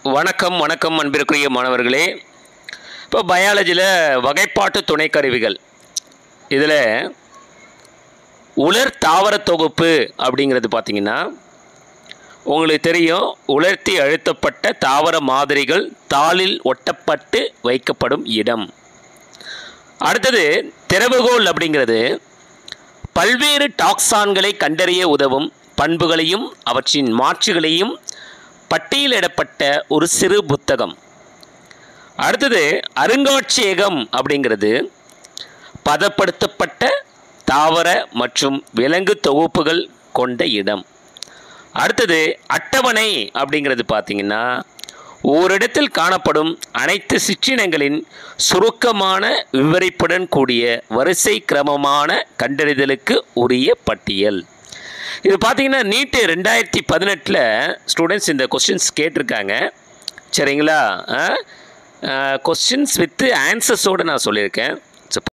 வணக்கம் வணக்கம் அன்பிற்குரிய மாணவர்களே இப்போ பயாலஜியில் வகைப்பாட்டு துணைக்கருவிகள் இதில் உலர் தாவர தொகுப்பு அப்படிங்கிறது பார்த்தீங்கன்னா உங்களுக்கு தெரியும் உலர்த்தி அழுத்தப்பட்ட தாவர மாதிரிகள் தாளில் ஒட்டப்பட்டு வைக்கப்படும் இடம் அடுத்தது திறவுகோல் அப்படிங்கிறது பல்வேறு டாக்ஸான்களை கண்டறிய உதவும் பண்புகளையும் அவற்றின் மாற்றுகளையும் பட்டியலிடப்பட்ட ஒரு சிறு புத்தகம் அடுத்தது அருங்காட்சியகம் அப்படிங்கிறது பதப்படுத்தப்பட்ட தாவர மற்றும் விலங்கு தொகுப்புகள் கொண்ட இடம் அடுத்தது அட்டவணை அப்படிங்கிறது பார்த்தீங்கன்னா ஓரிடத்தில் காணப்படும் அனைத்து சிற்றினங்களின் சுருக்கமான விவரிப்புடன் கூடிய வரிசை கிரமமான கண்டறிதலுக்கு உரிய பட்டியல் இது பார்த்தீங்கன்னா நீட்டு ரெண்டாயிரத்தி பதினெட்டில் ஸ்டூடெண்ட்ஸ் இந்த கொஸ்டின்ஸ் கேட்டிருக்காங்க சரிங்களா கொஸ்டின்ஸ் வித்து ஆன்சர்ஸோடு நான் சொல்லியிருக்கேன்